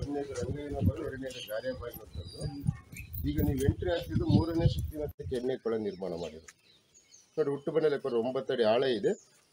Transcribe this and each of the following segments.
ಒಂದನೇದು ರಂಗಯ್ಯನ ಬಾಗಿಲು ಎರಡನೇದು ಗಾರೆ ಬಾಗಿಲು ಅಂತಂದು ಈಗ ನೀವು ಎಂಟ್ರಿ ಆಗ್ತಿದ್ದು ಮೂರನೇ ಸುತ್ತಿನ ಹತ್ತಕ್ಕೆ ಎಣ್ಣೆ ಕೊಳ ನಿರ್ಮಾಣ ಮಾಡಿದ್ರು ನೋಡಿ ಹುಟ್ಟು ಬಂಡೆ ಲೆಕ್ಕ ಒಂಬತ್ತಡಿ ಆಳ ಇದೆ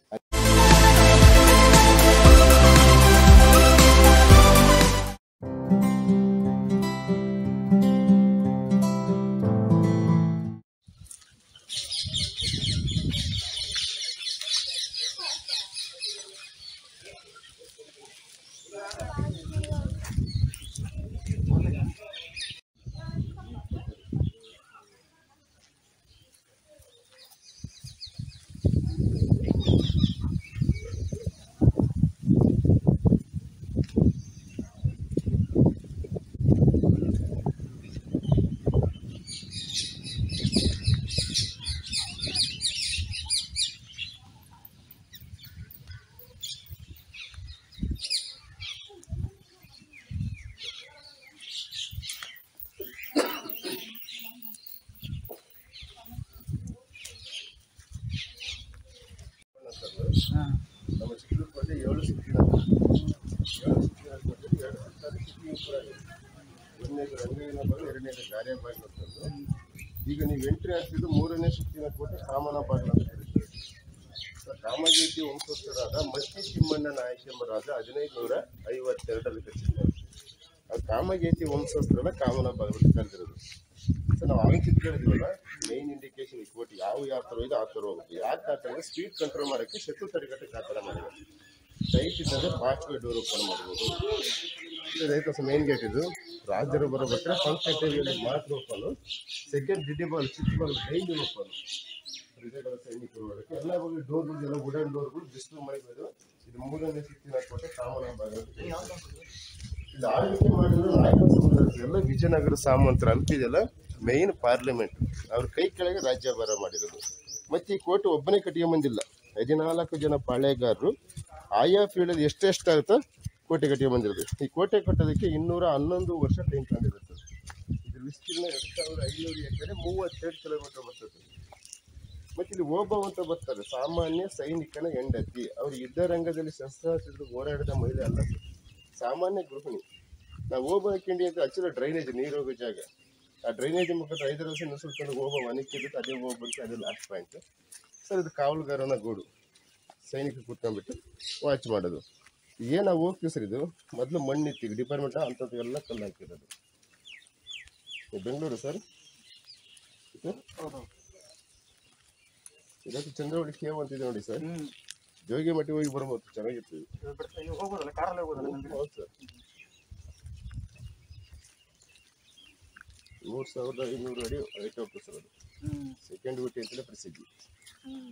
ನಮ್ಮ ಚಿಕ್ಕೂರು ಕೋಟೆ ಏಳು ಸುತ್ತಿನ ಏಳು ಸುತ್ತಿನ ಕೋಟೆ ಎರಡು ಸುತ್ತಾದ ಸುತ್ತಿನ ಕೂಡ ಇದೆ. ಒಂದನೇದು ರಂಗಯ್ಯನ ಬಾಗಿಲು ಎರಡನೇದು ಗಾರೆ ಬಾಗಿಲು ಅಂತಂದು ಈಗ ನೀವು ಎಂಟ್ರಿ ಆಗ್ತಿದ್ದು ಮೂರನೇ ಸುತ್ತಿನ ಕೋಟೆ ಕಾಮನ ಬಾಗಿಲು ಅಂತ ಕರೀತೀವಿ ಸರ್, ಕಾಮಗೇತಿ ವಂಶಸ್ಥರಾದ ಮತ್ತಿ ತಿಮ್ಮಣ್ಣ ನಾಯಕ ಎಂಬ ರಾಜ ಹದಿನೈದು ನೂರ ಐವತ್ತೆರಡರಲ್ಲಿ ಕಟ್ಟಿದ್ದಾರೆ ಅದು ಕಾಮಗೇತಿ ವಂಶಸ್ಥರದ ಕಾಮನ ಬಾಗಿಲು ಕರೆದಿರೋದು ಸೊ ನಾವು ಅಂಕಿತ ಕೇಳಿದ್ವಲ್ಲ ಮೇನ್ ಇಂಡಿಕೇಶನ್ ಈ ಕೋಟಿ ಯಾವ ಯಾವ ಥರ ಇದೆ ಆ ಥರ ಹೋಗುತ್ತೆ ಯಾಕೆ ಆ ಥರ ಇದೆ ಸ್ಪೀಡ್ ಕಂಟ್ರೋಲ್ ಮಾಡೋಕ್ಕೆ ಶತ್ರು ತಡೆಗಟ್ಟಕ್ಕೆ ಆ ಥರ ಮಾಡಿದ್ದಾರೆ ಟೈಟ್ ಇದ್ದರೆ ಫಾಸ್ಟ್ ಡೋರ್ ಓಪನ್ ಮಾಡ್ಬೋದು ಇದು ರೈತ ಮೇನ್ ಗೇಟ್ ಇದು ರಾಜರು ಬರೋಬೇಕಾದ್ರೆ ಫಂಕ್ಷನ್ ಟೈಮಲ್ಲಿ ಮಾತ್ರ ಓಪನ್ ಸೆಕೆಂಡ್ ಡಿಡಿ ಬಾಲ್ ಚಿಕ್ಕ ಬಾಲ್ ಡೈಲಿ ಓಪನ್ ವಿಜಯನಗರ ಸೈನಿಕರು ಬರೋಕ್ಕೆ ಎಲ್ಲ ಬಗ್ಗೆ ಡೋರ್ಗಳು ಎಲ್ಲ ವುಡನ್ ಡೋರ್ಗಳು ಡಿಸ್ಪ್ಲೇ ಮಾಡಿದ್ರು ಇದು ಮೂರನೇ ಸುತ್ತಿನ ಕೋಟೆ ಕಾಮನ ಬಾಗಿಲು ಅಂತ ಕರೀತಾರೆ. ಇದು ಆಳ್ವಿಕೆ ಮಾಡಿದ್ರು ನಾಯಕ ಸಮುದಾಯ ಎಲ್ಲ ವಿಜಯನಗರ ಸಾಮಂತರ ಹಂಪಿದೆಲ್ಲ ಮೇನ್ ಪಾರ್ಲಿಮೆಂಟ್ ಅವ್ರ ಕೈ ಕೆಳಗೆ ರಾಜ್ಯಭಾರ ಮಾಡಿರೋದು ಮತ್ತೆ ಈ ಕೋಟೆ ಒಬ್ಬನೇ ಕಟ್ಟಿಕೊಂಬಂದಿಲ್ಲ ಹದಿನಾಲ್ಕು ಜನ ಪಾಳೆಗಾರರು ಆಯಾ ಫೀಲ್ಡಲ್ಲಿ ಎಷ್ಟೆಷ್ಟಾಗುತ್ತೋ ಕೋಟೆ ಕಟ್ಟಿಕೊಂಬಂದಿರೋದು ಈ ಕೋಟೆ ಕಟ್ಟೋದಕ್ಕೆ ಇನ್ನೂರ ಹನ್ನೊಂದು ವರ್ಷ ಟೈಮ್ ತಗೊಂಡಿರುತ್ತೆ ಇದ್ರ ವಿಸ್ತೀರ್ಣ ಎರಡು ಸಾವಿರದ ಐನೂರು ಎಕರೆ ಮೂವತ್ತೆರಡು ಕಿಲೋಮೀಟರ್ ಬರ್ತದೆ ಮತ್ತೆ ಇಲ್ಲಿ ಓಬವ್ ಅಂತ ಬರ್ತಾರೆ ಸಾಮಾನ್ಯ ಸೈನಿಕನ ಹೆಂಡತಿ ಅವ್ರು ಯುದ್ಧ ರಂಗದಲ್ಲಿ ಶಸ್ತ್ರಾಸ್ತ್ರ ಹೋರಾಡಿದ ಮಹಿಳೆ ಅಲ್ಲ ಸರ್. ಸಾಮಾನ್ಯ ಗೃಹಿಣಿ ನಾವು ಓಬ ಕಿಂಡಿ ಅಂತ ಹಚ್ಚಿರೋ ಡ್ರೈನೇಜ್ ನೀರು ಹೋಗೋ ಜಾಗ ಆ ಡ್ರೈನೇಜ್ ಮುಖಾಂತರ ಐದು ವರ್ಷ ನುಸುಳ್ಕೊಂಡು ಓಬ ಮನೆಕ್ಕಿದ್ದು ಅದೇ ಓಬ ಬಂತು ಅದೇ ಲಾಸ್ಟ್ ಪಾಯಿಂಟ್ ಸರ್ ಇದು ಕಾವಲುಗಾರನ ಗೂಡು ಸೈನಿಕ ಕೂತ್ಕೊಂಡ್ಬಿಟ್ಟು ವಾಚ್ ಮಾಡೋದು ಏನು ನಾವು ಹೋಗ್ತೀವಿ ಸರ್ ಇದು ಮೊದಲು ಮಣ್ಣಿತ್ತೀವಿ ಡಿಪಾರ್ಟ್ಮೆಂಟ್ ಅಂಥದ್ದು ಎಲ್ಲ ಕಲ್ಲು ಹಾಕಿರೋದು ಇದು ಬೆಂಗಳೂರು ಸರ್ ಇದು ಇದಕ್ಕೆ ಚಂದ್ರವಳ್ಳಿ ಕೇವ್ ಅಂತಿದೆ ನೋಡಿ ಸರ್ ಹ್ಮ್ ಜೋಗಿ ಮಟ್ಟಿ ಹೋಗಿ ಬರ್ಬೋದು ಚೆನ್ನಾಗಿತ್ತು ಇದು. ಇದು ಬಿಡ್ತಾ- ಇದು ಹೋಗೋದಲ್ಲ ಕಾರಲ್ಲಿ ಹೋಗೋದಲ್ಲ ನಿಮ್ಗೆ? ಹೌದು ಸರ್ ಮೂರು ಸಾವಿರದ ಐನೂರು ಅಡಿ ಹೈಟ್ ಹೋಗ್ತದೆ ಸರ್ ಅದು ಹ್ಮ್ ಸೆಕೆಂಡ್ ಊಟಿ ಅಂತಲೇ ಪ್ರಸಿದ್ಧಿ ಹ್ಮ್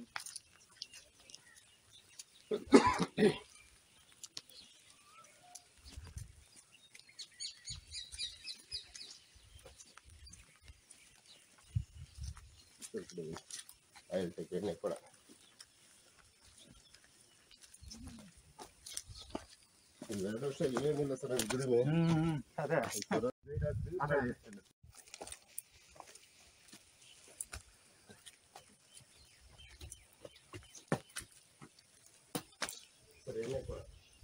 ಆಯಿಲ್ ಟೆಕ್ ಎಣ್ಣೆ ಕೊಡ ಇನ್ನು ಎರಡು ವರ್ಷ ಏನಿಲ್ಲ ಸರ್ ದುಡಿಮೆ ಹ್ಮ್ ಹ್ಮ್ ಅದೇ ಅದೇ ಸರ್ ಎಣ್ಣೆ ಕೊಡ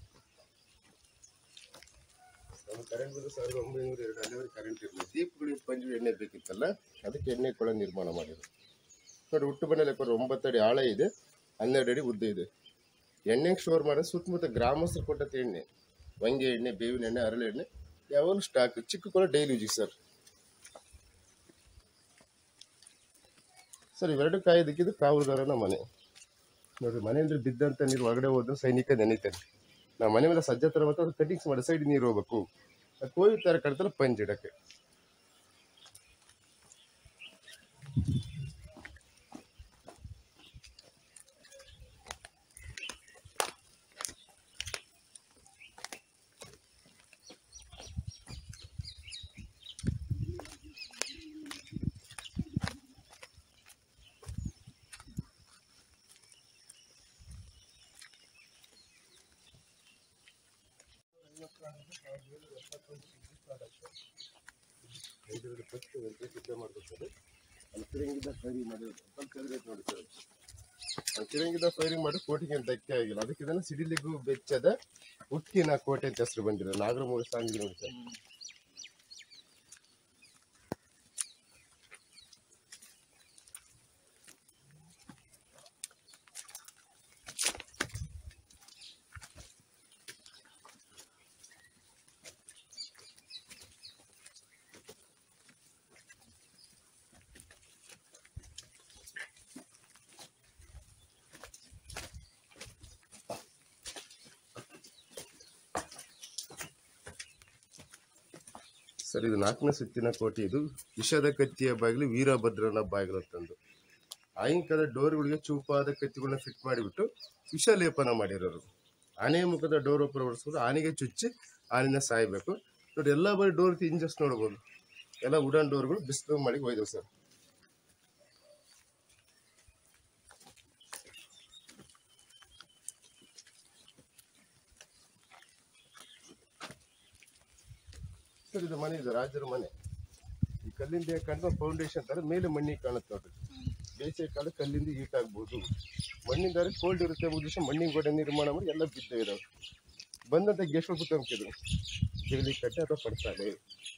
ನಮ್ಮ ಕರೆಂಟ್ ಬಿಲ್ ಸಾವಿರದ ಒಂಬೈನೂರ ಎರಡು ಅಲ್ಲಿವರೆಗೆ ಕರೆಂಟ್ ಇರಲಿಲ್ಲ ದೀಪಗಳಿಗೆ ಪಂಜು ಎಣ್ಣೆ ಬೇಕಿತ್ತಲ್ಲ ಅದಕ್ಕೆ ಎಣ್ಣೆ ಕೊಳ ನಿರ್ಮಾಣ ಮಾಡಿದ್ರು ನೋಡಿ ಹುಟ್ಟು ಬಂಡೆ ಕೊಡ ಒಂಬತ್ತಡಿ ಆಳ ಇದೆ ಹನ್ನೆರಡು ಅಡಿ ಉದ್ದ ಇದೆ ಎಣ್ಣೆಗೆ ಸ್ಟೋರ್ ಮಾಡೋದು ಸುತ್ತಮುತ್ತ ಗ್ರಾಮಸ್ಥರು ಕೊಟ್ಟಂತ ಎಣ್ಣೆ ವಂಗೆ ಎಣ್ಣೆ ಬೇವಿನ ಎಣ್ಣೆ ಹರಳೆ ಎಣ್ಣೆ ಯಾವಾಗಲೂ ಸ್ಟಾಕ್ ಚಿಕ್ಕ ಕೊಳ ಡೈಲಿ ಯೂಜಿಗೆ ಸರ್ ಸರ್ ಇವೆರಡು ಕಾಯ್ದಕ್ಕಿದ್ದು ಕಾವಲುಗಾರನ ಮನೆ ನೋಡ್ರಿ ಮನೆಯಿಂದ ಬಿದ್ದಂತ ನೀರು ಹೊರಗಡೆ ಹೋದ್ರೆ ಸೈನಿಕ ನೆನೀತಾನೆ ನಾವು ಮನೆ ಮೇಲೆ ಸಜ್ಜ ತರ ಮತ್ತೆ ಕಟಿಂಗ್ಸ್ ಮಾಡಿ ಸೈಡ್ ನೀರು ಹೋಗ್ಬೇಕು ಅದು ಕೋವಿ ತರ ಕಟ್ತಾರೆ ಪಂಜ್ ಇಡಕ್ಕೆ ಐದರಲ್ಲಿ ಫಸ್ಟ್ ವೆಂಕಟೇಶ್ ಸಿದ್ಧ ಮಾಡ್ಕೊತಾರೆ ಅಲ್ಲಿ ತಿರಂಗಿದ ಕರಿ ಮಾಡಿ ಸ್ವಲ್ಪ ಕದ್ರೈತೆ ನೋಡಿ ಸರ್ ಕಿರಂಗಿದ ಫೈರಿಂಗ್ ಮಾಡಿ ಕೋಟೆಗೆ ಅಂತ ಧಕ್ಕೆ ಆಗಿಲ್ಲ ಅದಕ್ಕೆ ಇದನ್ನ ಸಿಡಿಲಿಗೂ ಬೆಚ್ಚದ ಉಕ್ಕಿನ ಕೋಟೆ ಅಂತ ಹೆಸರು ಬಂದಿರೋ ನಾಗರಮೂಲ ಸಾಂಗ್ ನೋಡಿ ಸರ್ ಸರ್ ಇದು ನಾಲ್ಕನೇ ಸುತ್ತಿನ ಕೋಟೆ ಇದು ವಿಷದ ಕತ್ತಿಯ ಬಾಗಿಲು ವೀರಭದ್ರನ ಬಾಗಿಲು ಅಂತಂದು ಆಯಂಕಾಲ ಡೋರ್ಗಳಿಗೆ ಚೂಪಾದ ಕತ್ತಿಗಳನ್ನ ಫಿಟ್ ಮಾಡಿಬಿಟ್ಟು ವಿಷ ಲೇಪನ ಮಾಡಿರೋರು ಆನೆ ಮುಖದ ಡೋರ್ ಓಪನ್ ಹೊಡಿಸ್ಕೊಂಡು ಆನೆಗೆ ಚುಚ್ಚಿ ಆನೆನ ಸಾಯ್ಬೇಕು ನೋಡಿ ಎಲ್ಲ ಬರೀ ಡೋರ್ ಇಂಜಸ್ ನೋಡ್ಬೋದು ಎಲ್ಲ ವುಡನ್ ಡೋರ್ಗಳು ಬಿಸಿಲು ಮಾಡಿ ಹೋಯ್ದವು ಸರ್ ಸರ್ ಇದು ಮನೆ ಇದು ರಾಜರ ಮನೆ ಈ ಕಲ್ಲಿಂದ ಕಂಡು ಫೌಂಡೇಶನ್ ತರ ಮೇಲೆ ಮಣ್ಣಿಗೆ ಕಾಣುತ್ತೆ ನೋಡ್ರಿ ಬೇಸಿಗೆ ಕಾಲ ಕಲ್ಲಿಂದ ಹೀಟ್ ಆಗ್ಬೋದು ಮಣ್ಣಿಂದ ಕೋಲ್ಡ್ ಇರುತ್ತೆ ಉದ್ದೇಶ ಮಣ್ಣಿನ ಗೋಡೆ ನಿರ್ಮಾಣ ಮಾಡಿ ಎಲ್ಲ ಬಿದ್ದ ಇದಾವೆ ಬಂದಂತ ಗೆಸ್ಟ್ ಕುತ್ಕೊಂಬಿದ್ರು ಜಗಲಿ ಕಟ್ಟೆ ಅಥವಾ ಪಡ್ತಾರೆ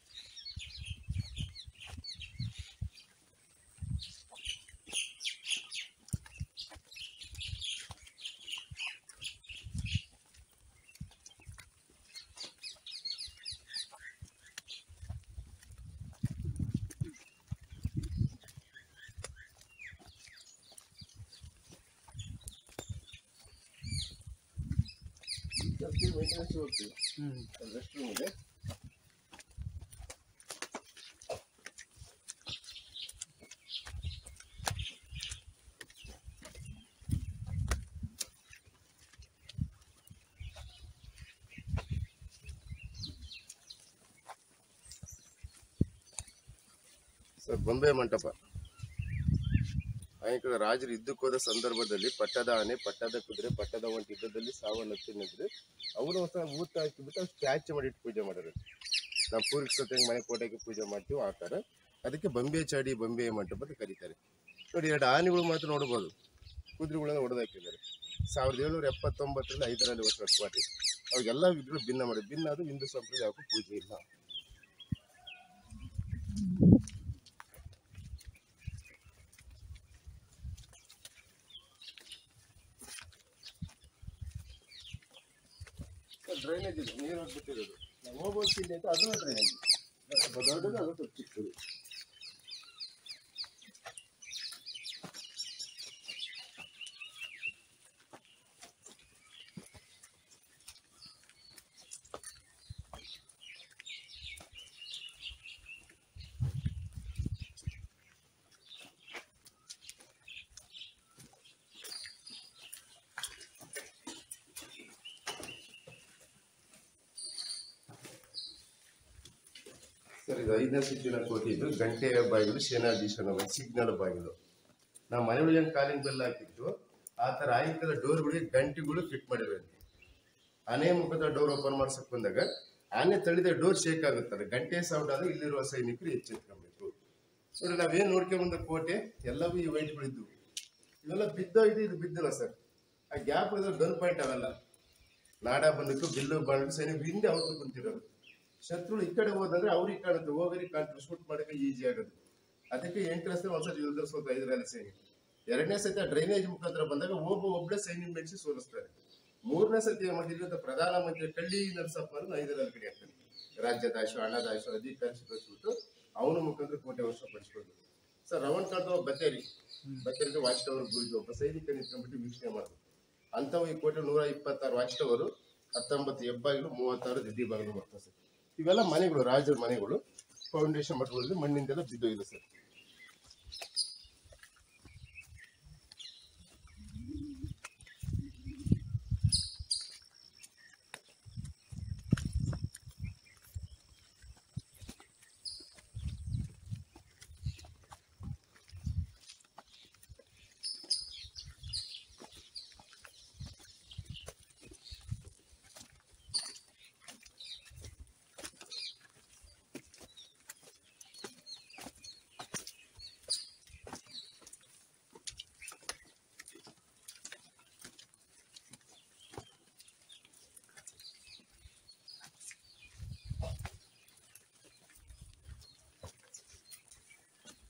ಮೇಂಟೆನೆನ್ಸ್ ಹೋಗ್ತೀವಿ ಹ್ಮ್ ರೆಸ್ಟ್ ರೂಮ್ ಇದೆ ಸರ್ ಬೊಂಬೆ ಮಂಟಪ ಅನೇಕ ರಾಜರು ಯುದ್ಧಕ್ಕೆ ಹೋದ ಸಂದರ್ಭದಲ್ಲಿ ಪಟ್ಟದ ಆನೆ ಪಟ್ಟದ ಕುದುರೆ ಪಟ್ಟದ ಒಂಟಿ ಯುದ್ಧದಲ್ಲಿ ಸಾವನ್ನಪ್ಪಿ ನಿಂತ್ರೆ ಅವರು ಹೊಸ ಊಟ ಹಾಕಿಬಿಟ್ಟು ಸ್ಟ್ಯಾಚು ಮಾಡಿ ಇಟ್ಟು ಪೂಜೆ ಮಾಡೋರು ನಾವು ಪೂರ್ವಿಕ ಮನೆ ಕೋಟೆಗೆ ಪೂಜೆ ಮಾಡ್ತೀವಿ ಆ ಥರ ಅದಕ್ಕೆ ಬೊಂಬೆ ಚಾಡಿ ಬೊಂಬೆ ಮಂಟಪ ಅಂತ ಕರೀತಾರೆ ನೋಡಿ ಎರಡು ಆನೆಗಳು ಮಾತ್ರ ನೋಡ್ಬೋದು ಕುದುರೆಗಳನ್ನ ಹೊಡೆದಾಕಿದ್ದಾರೆ ಸಾವಿರದ ಏಳ್ನೂರ ಎಪ್ಪತ್ತೊಂಬತ್ತರಲ್ಲಿ ಐದರಲ್ಲಿ ವರ್ಷ ಕಟ್ಪಾಟಿ ಅವಾಗೆಲ್ಲ ವಿಗ್ರಹ ಭಿನ್ನ ಮಾಡಿ ಭಿನ್ನ ಅದು ಹಿಂದೂ ಸಂಪ್ರದಾಯಕ್ಕೂ ಪೂಜೆ ಇಲ್ಲ ಡ್ರೈನೇಜ್ ಇದೆ ನೀರು ಹೋಗ್ಬಿಟ್ಟಿರೋದು ನಾವು ಹೋಗೋದು ಇಲ್ಲಿ ಅಂತ ಅದನ್ನು ಡ್ರೈನೇಜ್ ಸ್ವಲ್ಪ ದೊಡ್ಡದು ಅದು ಸ್ವಲ್ಪ ಚಿಕ್ಕದು ಸರ್ ಇದು ಐದನೇ ಸುತ್ತಿನ ಕೋಟೆ ಇದು ಗಂಟೆಯ ಬಾಗಿಲು ಸೇನಾಧೀಶನ ಸಿಗ್ನಲ್ ಬಾಗಿಲು ನಾವು ಮನೆಯೊಳಗೆ ಹೆಂಗ್ ಕಾಲಿಂಗ್ ಬೆಲ್ ಹಾಕಿತ್ತು ಆ ಥರ ಆಯ್ತದ ಡೋರ್ಗಳಿಗೆ ಗಂಟೆಗಳು ಫಿಟ್ ಮಾಡಿರೋದು ಆನೆ ಮುಖದ ಡೋರ್ ಓಪನ್ ಮಾಡ್ಸಕ್ ಬಂದಾಗ ಆನೆ ತಳಿದ ಡೋರ್ ಶೇಕ್ ಆಗುತ್ತದೆ ಗಂಟೆ ಸೌಂಡ್ ಆದ್ರೆ ಇಲ್ಲಿರುವ ಸೈನಿಕರು ಎಚ್ಚೆತ್ಕೊಬೇಕು ನೋಡಿ ನಾವೇನ್ ನೋಡ್ಕೊಂಡ್ ಬಂದ ಕೋಟೆ ಎಲ್ಲವೂ ಈ ವೈಟ್ಗಳಿದ್ದು ಇವೆಲ್ಲ ಬಿದ್ದೋಯ್ದು ಇದು ಬಿದ್ದಿಲ್ಲ ಸರ್ ಆ ಗ್ಯಾಪ್ ಗನ್ ಪಾಯಿಂಟ್ ಅವೆಲ್ಲ ನಾಡ ಬಂದಕ್ಕೂ ಬಿಲ್ಲು ಬಾಂಡು ಸೈನಿಕ ಹಿಂದೆ ಅವ್ರು ಕುಂತಿರೋದು ಶತ್ರುಗಳು ಈ ಕಡೆ ಹೋದಂದ್ರೆ ಅವ್ರಿಗೆ ಕಾಣುತ್ತೆ ಹೋಗರಿಗೆ ಕಾಣ್ತಾರೆ ಶೂಟ್ ಮಾಡಕ್ಕೆ ಈಜಿ ಆಗೋದು ಅದಕ್ಕೆ ಎಂಟ್ರೆನ್ಸ್ ಒಂದ್ಸತಿ ಯುದ್ಧ ಸೋತ ಇದ್ರಲ್ಲಿ ಸೈನಿಕ ಎರಡನೇ ಸತಿ ಡ್ರೈನೇಜ್ ಮುಖಾಂತರ ಬಂದಾಗ ಒಬ್ಬ ಒಬ್ಬಳೆ ಸೈನಿಕ ಬೆಳೆಸಿ ಸೋಲಿಸ್ತಾರೆ ಮೂರನೇ ಸತಿ ಏನ್ ಮಾಡಿದ್ರು ಇಲ್ಲಿಂದ ಪ್ರಧಾನಮಂತ್ರಿ ಕಳ್ಳಿ ನರಸಪ್ಪ ಅನ್ನೋ ಐದರಲ್ಲಿ ಕಡೆ ಆಗ್ತಾನೆ ರಾಜ್ಯದಾಶು ಹಣದಾಶು ಅಧಿಕಾರಿ ಕಳಿಸ್ಬಿಟ್ಟು ಅವನ ಮುಖಾಂತರ ಕೋಟೆ ವರ್ಷ ಪಡಿಸ್ಕೊಂಡು ಸರ್ ರವಣ್ ಕಾಣ್ತಾವ ಬತ್ತೇರಿ ಬತ್ತೇರಿಗೆ ವಾಚ್ ಟವರ್ ಗುರುಜಿ ಒಬ್ಬ ಸೈನಿಕ ನಿಂತ್ಕೊಂಡ್ಬಿಟ್ಟು ವೀಕ್ಷಣೆ ಮಾಡೋದು ಅಂಥವು ಈ ಕೋಟೆ ನೂರ ಇಪ್ಪತ್ತಾರು ವಾಚ್ ಟವರು ಹತ್ತೊಂಬತ್ತು ಹೆಬ್ಬಾಗಿಲು ಮೂವತ್ತಾರು ದಿದ್ದಿ ಬಾಗಿಲು ಬರ್ತದೆ ಸರ್ ಇವೆಲ್ಲ ಮನೆಗಳು ರಾಜರ ಮನೆಗಳು ಫೌಂಡೇಶನ್ ಮಟ್ಟಗಳಲ್ಲಿ ಮಣ್ಣಿಂದೆಲ್ಲ ಬಿದ್ದೋಗಿದೆ ಸರ್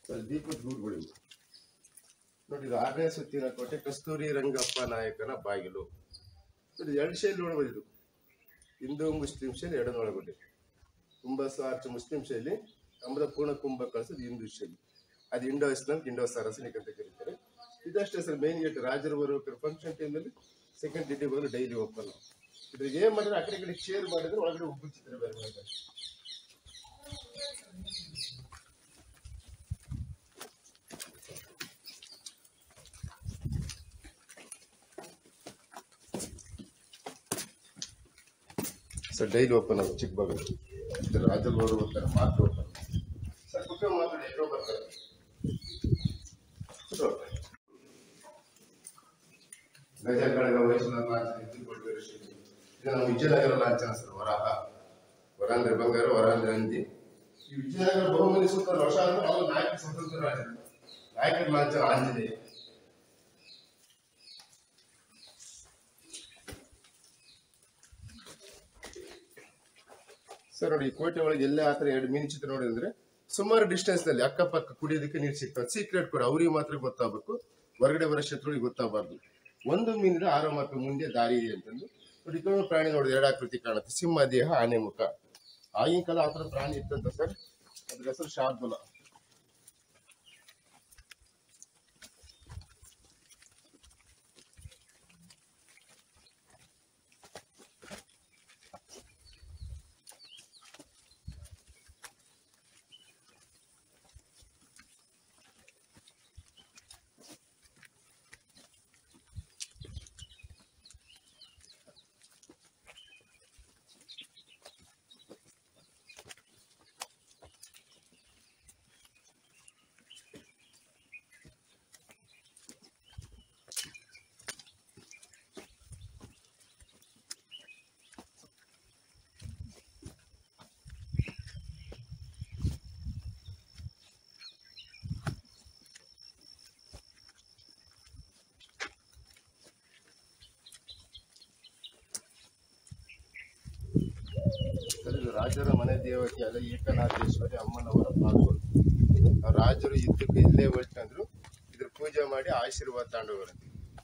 ಸರ್ ದೀಪದ ಗೂಡುಗಳು ಇವು. ನೋಡಿ ಇದು ಆರನೇ ಸುತ್ತಿನ ಕೋಟೆ ಕಸ್ತೂರಿ ರಂಗಪ್ಪ ನಾಯಕನ ಬಾಗಿಲು ಇದು ಎರಡು ಶೈಲಿ ಒಳಗೊಂಡಿದ್ದು ಹಿಂದೂ ಮುಸ್ಲಿಂ ಶೈಲಿ ಎರಡನ್ನು ಒಳಗೊಂಡಿದೆ ಕುಂಭ ಆರ್ಚ್ ಮುಸ್ಲಿಂ ಶೈಲಿ ಅಮೃತ ಪೂರ್ಣ ಕುಂಭ ಕಳಿಸೋದು ಹಿಂದೂ ಶೈಲಿ ಅದು ಇಂಡೋ ಇಸ್ಲಾಂ ಇಂಡೋ ಸಾರಸನಿಕ್ ಅಂತ ಕರೀತಾರೆ ಇದಷ್ಟೇ ಸರ್ ಮೇನ್ ಗೇಟ್ ರಾಜರು ಬರೋ ಫಂಕ್ಷನ್ ಟೈಮಲ್ಲಿ ಸೆಕೆಂಡ್ ಡಿಟಿ ಬದಲು ಡೈಲಿ ಓಪನ್ ಇದ್ರಿಗೆ ಏನ್ ಮಾಡಿದ್ರೆ ಆ ಕಡೆ ಈ ಕಡೆ ಶೇರ್ ಮಾಡಿದ್ರೆ ಒಳಗಡೆ ಉಬ್ಬು ಚಿತ್ರ ಬೇರೆ ಮಾಡಿದ್ದಾರೆ ಸರ್ ಡೈಲಿ ಓಪನ್ ಅದು ಚಿಕ್ಕ ಬಾಗಿಲು ಇದು ರಾಜರು ಅವರು ಬರ್ತಾರೆ ಮಾತ್ರ ಓಪನ್ ಸರ್ ಕುಟುಂಬ ಮಾತ್ರ ಎಷ್ಟೋ ಬರ್ತಾರೆ ಕೂತ್ಕೊಳ್ಳಿ. ಗಜ ಕಡಗ ವಯಸ್ಸಿನ ಲಾಂಛನ ಇದ್ದು ಕೊಡುಗರ ಶ್ರೀ ಇದು ನಮ್ಮ ವಿಜಯನಗರ ಲಾಂಛನ ಸರ್ ವರಾಹ ವರ ಅಂದ್ರೆ ಬಂಗಾರ ವರ ಅಂದ್ರೆ ಹಂದಿ ಈ ವಿಜಯನಗರ ಬಹುಮನಿ ಸುತ್ತ ವರ್ಷ ಅಂದ್ರೆ ಅವರು ನಾಯಕ ಸ್ವತಂತ್ರ ರಾಜ ನಾಯಕರ ಲಾಂಛನ ಆಂಜನೇಯ ಸರ್ ನೋಡಿ ಈ ಕೋಟೆ ಒಳಗೆ ಎಲ್ಲೇ ಆ ಥರ ಎರಡು ಮೀನು ಚಿತ್ರ ನೋಡಿದ್ರೆ ಸುಮಾರು ಡಿಸ್ಟೆನ್ಸ್ ನಲ್ಲಿ ಅಕ್ಕಪಕ್ಕ ಕುಡಿಯೋದಕ್ಕೆ ನೀರು ಸಿಗ್ತದೆ ಸೀಕ್ರೆಟ್ ಕೂಡ ಅವ್ರಿಗೆ ಮಾತ್ರ ಗೊತ್ತಾಗಬೇಕು ಹೊರಗಡೆ ಬರೋ ಶತ್ರುಗಳಿಗೆ ಗೊತ್ತಾಗಬಾರ್ದು ಒಂದು ಮೀನಿದ್ರೆ ಆರೋ ಮತ್ತು ಮುಂದೆ ದಾರಿ ಇದೆ ಅಂತಂದು ನೋಡಿ ಈ ಕಡೆ ಪ್ರಾಣಿ ನೋಡಿದ್ರೆ ಎರಡಾಕೃತಿ ಕಾಣುತ್ತೆ ಸಿಂಹ ದೇಹ ಆನೆ ಮುಖ ಆಗಿನ ಕಾಲ ಆ ಥರ ಪ್ರಾಣಿ ಇತ್ತಂತ ಸರ್ ಅದ್ರ ಹೆಸರು ಶಾರ್ದುಲ ಸರ್, ಇದು ರಾಜರ ಮನೆ ದೇವತೆಯಾದ ಏಕನಾಥೇಶ್ವರಿ ಅಮ್ಮನವರ ಪಾಲ್ಗೊಳ್ಳು ಆ ರಾಜರು ಯುದ್ಧಕ್ಕೆ ಇಲ್ಲೇ ಹೊರಟಂದ್ರು ಇದ್ರ ಪೂಜೆ ಮಾಡಿ ಆಶೀರ್ವಾದ ತಗೊಂಡೋಗ್ರಂತೆ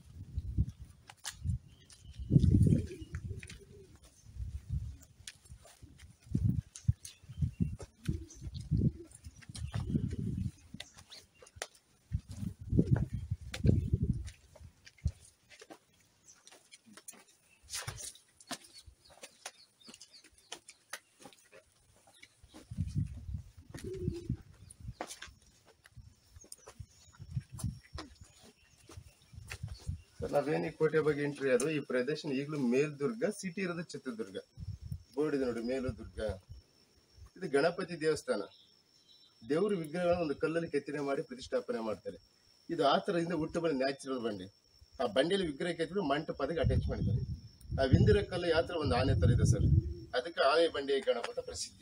ಸರ್ ನಾವೇನು ಈ ಕೋಟೆ ಬಗ್ಗೆ ಎಂಟ್ರಿ ಅದು ಈ ಪ್ರದೇಶ ಈಗಲೂ ಮೇಲ್ದುರ್ಗ ಸಿಟಿ ಇರೋದು ಚಿತ್ರದುರ್ಗ ಬೋರ್ಡ್ ಇದೆ ನೋಡಿ ಮೇಲುದುರ್ಗ ಇದು ಗಣಪತಿ ದೇವಸ್ಥಾನ ದೇವ್ರ ವಿಗ್ರಹಗಳನ್ನು ಒಂದು ಕಲ್ಲಲ್ಲಿ ಕೆತ್ತನೆ ಮಾಡಿ ಪ್ರತಿಷ್ಠಾಪನೆ ಮಾಡ್ತಾರೆ ಇದು ಆ ಥರದಿಂದ ಹುಟ್ಟು ಬಂದ ನ್ಯಾಚುರಲ್ ಬಂಡೆ ಆ ಬಂಡೆಯಲ್ಲಿ ವಿಗ್ರಹ ಕೆತ್ತಿದ್ರು ಮಂಟಪದಕ್ಕೆ ಅಟ್ಯಾಚ್ ಮಾಡಿದ್ದಾರೆ ಆ ವಿಂದಿರ ಕಲ್ಲು ಯಾವ ಥರ ಒಂದು ಆನೆ ಥರ ಇದೆ ಸರ್ ಅದಕ್ಕೆ ಆನೆ ಬಂಡೆ ಗಣಪತ ಪ್ರಸಿದ್ಧಿ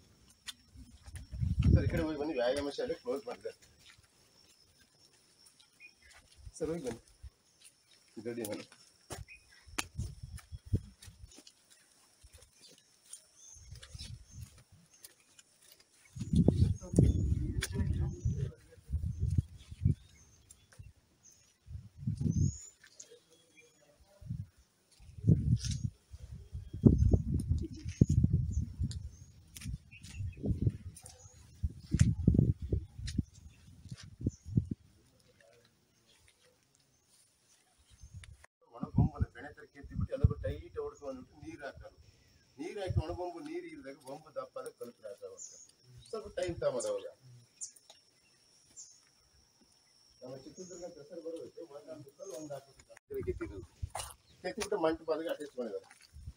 ಸರ್ ಈ ಕಡೆ ಹೋಗಿ ಬನ್ನಿ ವ್ಯಾಯಾಮ ಶಾಲೆ ಕ್ಲೋಸ್ ಮಾಡಿದ್ದಾರೆ ಸರ್ ಹೋಗಿ ಬನ್ನಿ ಗಡಿ ಮನೆ ಒಣಗೊಂಬನ ಬೆಳೆ ತರ ಕೆತ್ತಿಬಿಟ್ಟು ಎಲ್ಲರೂ ಟೈಟ್ ಹೊಡ್ಕೊಂಡ್ಬಿಟ್ಟು ನೀರು ಹಾಕೋದು ನೀರು ಹಾಕಿ ಒಣಗೊಂಬು ನೀರು ಇಲ್ದಾಗ ಬೊಂಬು ದಪ್ಪದ ಕಲ್ಪನೆ ಹಾಕೋದು ಸ್ವಲ್ಪ ಟೈಮ್ ತಗೊಂಡು ಅವಾಗ ನಮ್ಮ ಚಿತ್ರದುರ್ಗ ಹೆಸರು ಬರೋದಕ್ಕೆ ಒಂದೊಂದು ಕಲ್ಲು ಒಂದು ಹಾಕೋದು ಕೆತ್ತಿರೋದು ಕೆತ್ತಿಬಿಟ್ಟು ಮಂಟಪದಾಗ ಅಟ್ಯಾಚ್ ಮಾಡಿದ್ದಾರೆ